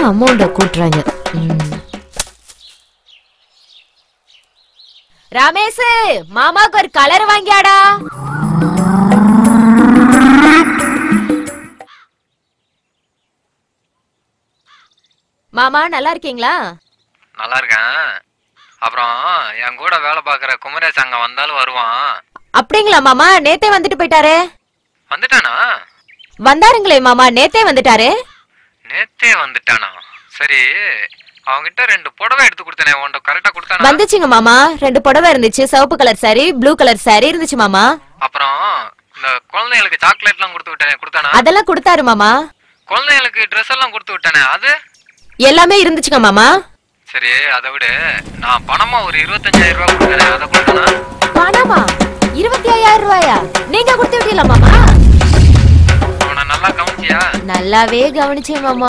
அமௌண்ட கூட்டுறாங்க ம். ரமேஷ் மாமாக்கு ஒரு கலர் வாங்கியாடா மாமா நல்லா இருக்கீங்களா நல்லா இருக்கேன் அப்புறம் என் கூட வேலை பார்க்குற குமரேஷ் அங்க வந்தாலும் வருவான் அப்படிங்களா மாமா நேத்தே வந்துட்டு போயிட்டாரே வந்துட்டானா வந்தாருங்களே மாமா நேத்தே வந்துட்டாரே நேத்தே வந்துட்டானா சரி அவன்கிட்ட ரெண்டு புடவை எடுத்து கொடுத்தனே உன்கிட்ட கரெக்டா கொடுத்தானா வந்துச்சுங்க மாமா ரெண்டு புடவை இருந்துச்சு சிவப்பு colour saree blue colour saree இருந்துச்சு மாமா அப்புறம் இந்த குழந்தைங்களுக்கு சாக்லேட்லாம் கொடுத்து விட்டானே கொடுத்தானா அதெல்லாம் கொடுத்தாரு மாமா குழந்தைங்களுக்கு ட்ரெஸ் எல்லாம் கொடுத்து விட்டானே அது எல்லாமே இருந்துச்சுங்க மாமா சரி அதை விட நான் பணமா ஒரு இருபத்தஞ்சாயிரம் ரூபாய் கொடுத்தனே அதை கொடுத்தானா பணமா இருபத்தி ஐயாயிரம் ரூபாயா நீங்க கொடுத்து விட்டீங்களா மாமா அவனை நல்லா கவனிச்சியா நல்லாவே கவனிச்சேன் மாமா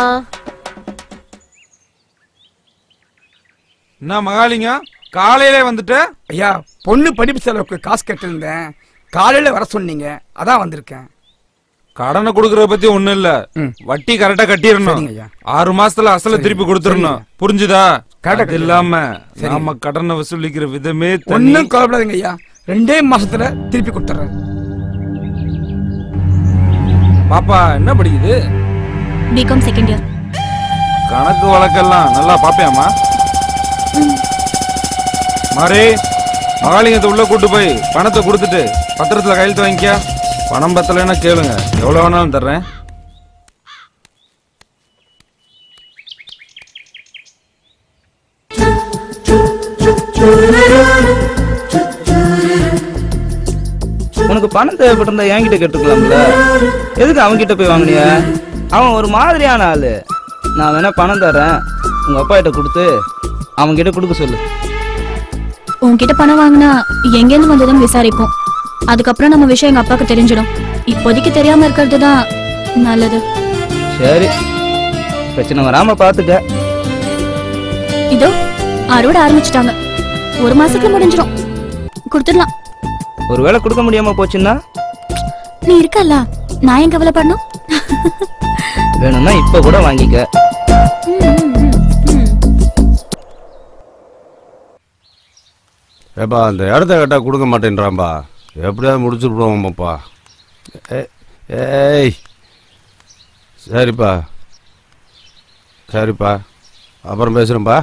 என்ன மகாலிங்கம் காலையிலே வந்துட்டு ஐயா பொண்ணு படிப்பு செலவுக்கு காசு கட்டிருந்தேன் காலையில வர சொன்னீங்க அதான் வந்திருக்கேன் கடனை கொடுக்கறத பத்தி ஒண்ணும் இல்ல ம். வட்டி கரெக்டா கட்டிடணும் சரிங்க ஐயா. ஆறு மாசத்துல அசல சரிங்க. திருப்பி கொடுத்துடணும் சரிங்க. புரிஞ்சுதா கரெக்டா அது இல்லாம சரிங்க. நாம கடனை வசூலிக்கிற விதமே தனி ஒன்னும் கவலைப்படாதீங்க ஐயா ரெண்டே மாசத்துல திருப்பி கொடுத்துறேன் பாப்பா என்ன படிக்குது பிகாம் செகண்ட் இயர் கணக்கு வழக்கெல்லாம் நல்லா பாப்பியாமா மாறி மகாலிங்கத்தை உள்ள கூட்டு போய் பணத்தை கொடுத்துட்டு பத்திரத்துல கையெழுத்து வாங்கிக்க பணம் பத்தலைன்னா கேளுங்க எவ்வளவு வேணாலும் தர்றேன் உனக்கு பணம் தேவைப்பட்டிருந்தா என்கிட்ட கேட்டுக்கலாம்ல எதுக்கு அவன்கிட்ட போய் வாங்குனிய அவன் ஒரு மாதிரியான ஆளு நான் வேணா பணம் தரேன் உங்க அப்பா கிட்ட கொடுத்து அவன்கிட்ட கொடுக்க சொல்லு உன்கிட்ட பணம் வாங்கினா எங்கேருந்து வந்ததுன்னு விசாரிப்போம் அதுக்கப்புறம் நம்ம விஷயம் எங்க அப்பாவுக்கு தெரிஞ்சிடும் இப்போதைக்கு தெரியாம இருக்கிறது தான் நல்லது சரி பிரச்சனை வராம பாத்துக்க இதோ அறுவடை ஆரம்பிச்சிட்டாங்க ஒரு மாசத்துல முடிஞ்சிடும் கொடுத்துடலாம் ஒருவேளை கொடுக்க முடியாம போச்சுன்னா நீ இருக்கல்ல நான் ஏன் கவலைப்படணும் வேணும்னா இப்ப கூட வாங்கிக்க ம், ம், ம், ம். ஏப்பா அந்த இடத்த கேட்டா கொடுக்க மாட்டேன்றான்பா எப்படியாவது முடிச்சுடுவோம்ப்பா ஏ- ஏய் சரிப்பா சரிப்பா அப்புறம் பேசுகிறேன்ப்பா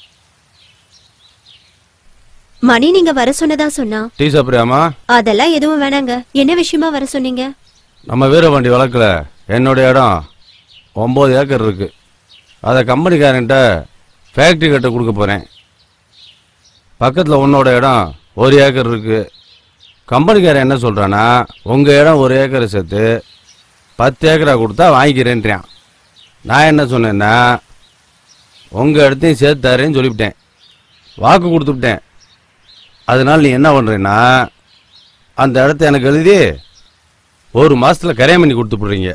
மணி நீங்க வர சொன்னதா சொன்னா டீ சாப்பிட்றியாமா அதெல்லாம் எதுவும் வேணாங்க என்ன விஷயமா வர சொன்னீங்க நம்ம வீரபாண்டி வழக்கில் என்னுடைய இடம் ஒம்பது ஏக்கர் இருக்கு அதை கம்பெனிக்காரன்ட்ட ஃபேக்ட்ரி கட்ட கொடுக்க போகிறேன் பக்கத்தில் உன்னோட இடம் ஒரு ஏக்கர் இருக்கு கம்பெனிக்காரன் என்ன சொல்கிறான்னா உங்கள் இடம் ஒரு ஏக்கரை சேர்த்து பத்து ஏக்கரா கொடுத்தா வாங்கிக்கிறேன்றான் நான் என்ன சொன்னேன்னா உங்கள் இடத்தையும் சேர்த்து தரேன்னு சொல்லிவிட்டேன் வாக்கு கொடுத்துவிட்டேன் அதனால நீ என்ன பண்ணுறேன்னா அந்த இடத்த எனக்கு எழுதி ஒரு மாசத்துல கரையம் பண்ணி கொடுத்து போடுறீங்க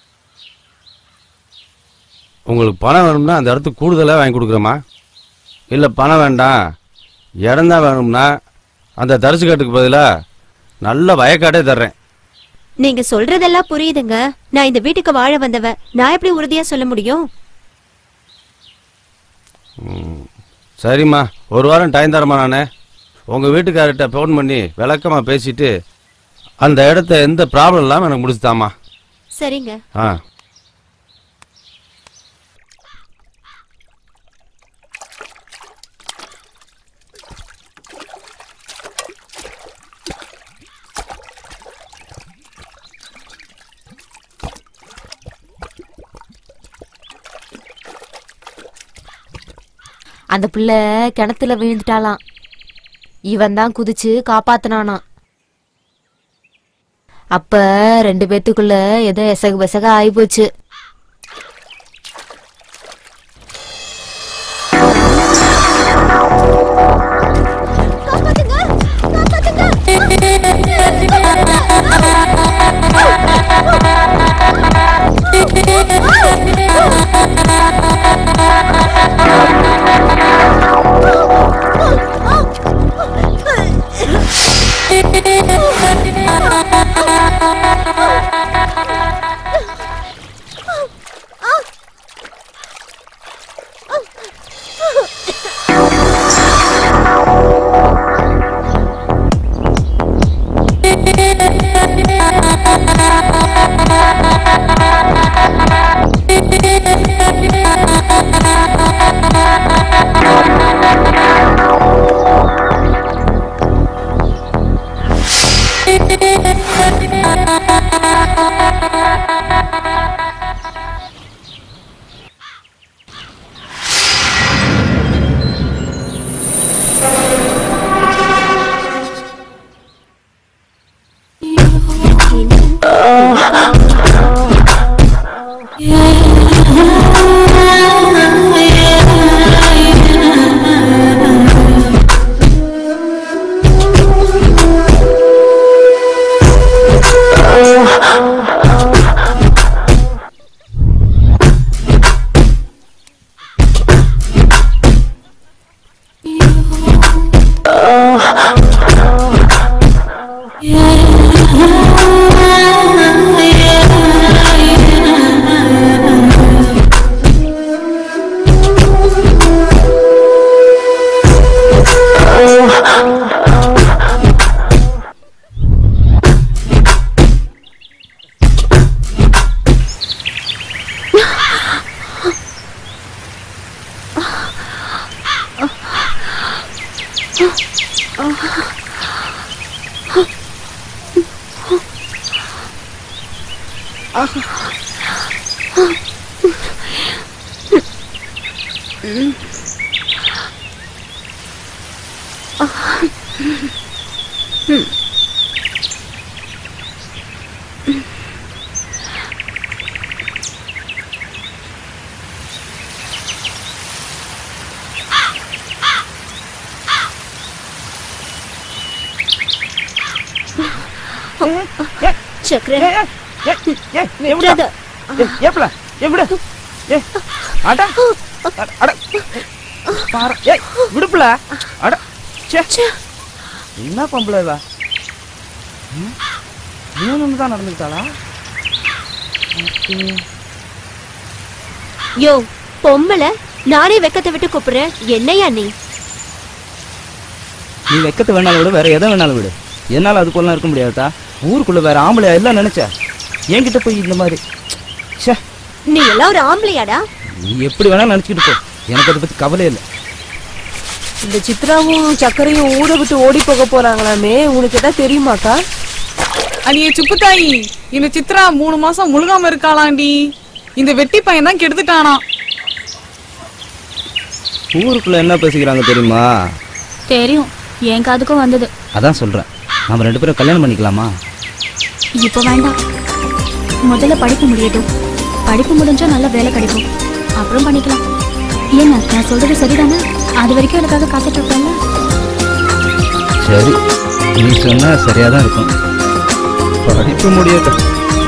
உங்களுக்கு பணம் வேணும்னா அந்த இடத்துக்கு கூடுதலாக வாங்கி கொடுக்குறேம்மா இல்லை பணம் வேண்டாம் இடம் தான் வேணும்னா அந்த தரிசு காட்டுக்கு பதிலாக நல்ல வயக்காட்டே தர்றேன் நீங்க சொல்றதெல்லாம் புரியுதுங்க நான் இந்த வீட்டுக்கு வாழ வந்தவ நான் எப்படி உறுதியா சொல்ல முடியும் சரிம்மா ஒரு வாரம் டைம் தரமா நானே உங்கள் வீட்டுக்காரர்கிட்ட ஃபோன் பண்ணி விளக்கமாக பேசிட்டு அந்த இடத்த எந்த ப்ராப்ளம் இல்லாமல் எனக்கு முடிச்சுதாம்மா சரிங்க ஆ அந்த பிள்ளை கிணத்துல விழுந்துட்டாளாம் இவன் தான் குதிச்சு காப்பாத்துனானாம் அப்ப ரெண்டு பேத்துக்குள்ள ஏதோ எசகு பெசக ஆயிப்போச்சு சக்கர விடாத ஏப்ல ஏ விடு ஏ அட அட, அட பாரு ஏய் விடுப்புல அட ச்சே என்ன பொம்பளை இவ ம்? இவனு தான் நடந்துக்கிட்டாளா யோ பொம்பளை நானே வெக்கத்தை விட்டு கூப்பிடுறேன் என்னையா நீ நீ வெக்கத்தை வேணாலும் விடு வேற எதை வேணாலும் விடு என்னால அதுக்குள்ள இருக்க முடியாதா ஊருக்குள்ள வேற ஆம்பளையா எல்லாம் நினைச்ச என்கிட்ட போய் இந்த மாதிரி ச்சே நீ எல்லாம் ஒரு ஆம்பளையாடா நீ எப்படி வேணாலும் நினைச்சுக்கிட்டு போ எனக்கு அதை பத்தி கவலை இல்லை இந்த சித்ராவும் சக்கரையும் ஊரை விட்டு ஓடி போக போறாங்களாமே உனக்கு எதாவது தெரியுமாக்கா அடியே சுப்புத்தாயி இந்த சித்ரா மூணு மாசம் முழுகாம இருக்காளாண்டி இந்த வெட்டி பையன் தான் கெடுத்துட்டானா ஊருக்குள்ள என்ன பேசிக்கிறாங்க தெரியுமா தெரியும் என் காதுக்கும் வந்தது அதான் சொல்றேன் நாம ரெண்டு பேரும் கல்யாணம் பண்ணிக்கலாமா இப்போ வேண்டாம் முதல்ல படிப்பு முடியட்டும் படிப்பு முடிஞ்சா நல்ல வேலை கிடைக்கும் அப்புறம் பண்ணிக்கலாம் ஏங்க நான் சொல்றது சரிதானே அது வரைக்கும் எனக்காக காத்துட்டு இருப்பேன்ல சரி நீ சொன்னா சரியா தான் இருக்கும் படிப்பு முடியட்டும்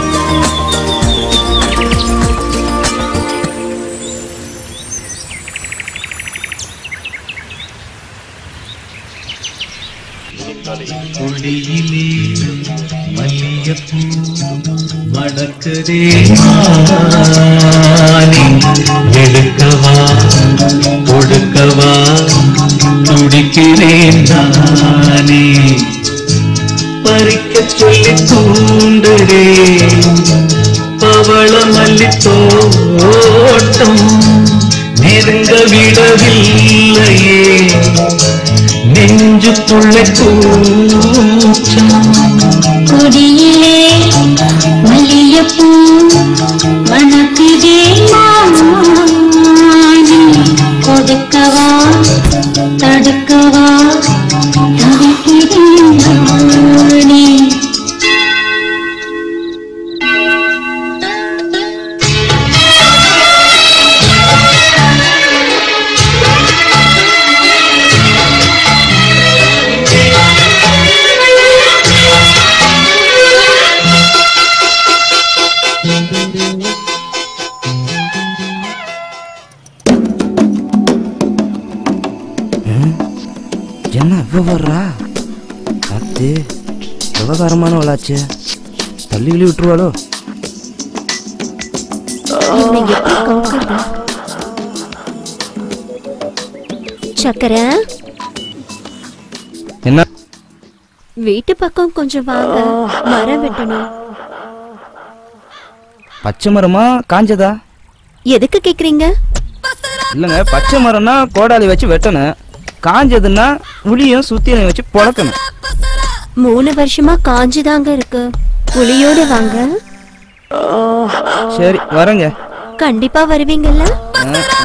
கொடியிலே மல்லியப்பூ மணக்குதே மானே எடுக்கவா கொடுக்கவா துடிக்கிறேன் நானே பறிக்க சொல்லி தூண்டுதே பவள மல்லி தோட்டம் நெருங்க விடவில்லையே நெஞ்சுக்குள்ள கூச்சம் கொடியிலே மல்லியப்பூ மணக்குதே மானே கொடுக்கவா தடுக்கவா தடுக்கிறேன் நானே என்ன இவ்வளோ வர்றா பார்த்து விவகாரமானவளாச்சு தள்ளி கிள்ளி விட்டுருவாளோ இவனை எப்படி கவுக்கிறது சக்கர என்ன வீட்டு பக்கம் கொஞ்சம் வாங்க மரம் வெட்டணும் பச்சை மரமா காஞ்சதா எதுக்கு கேக்குறீங்க இல்லைங்க பச்சை மரம்னா கோடாலி வச்சு வெட்டணும் காஞ்சதுன்னா உளியும் சுத்தியலையும் வச்சு பொழக்கணும் மூணு வருஷமா காஞ்சுதாங்க இருக்கு புலியோட வாங்க சரி வரேங்க கண்டிப்பா வருவீங்கல்ல ஆ, ஆ.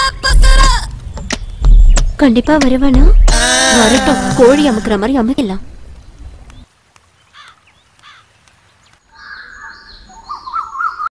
கண்டிப்பா வருவானா வரட்டும் கோழி அமுக்குற மாதிரி அமுக்கலாம்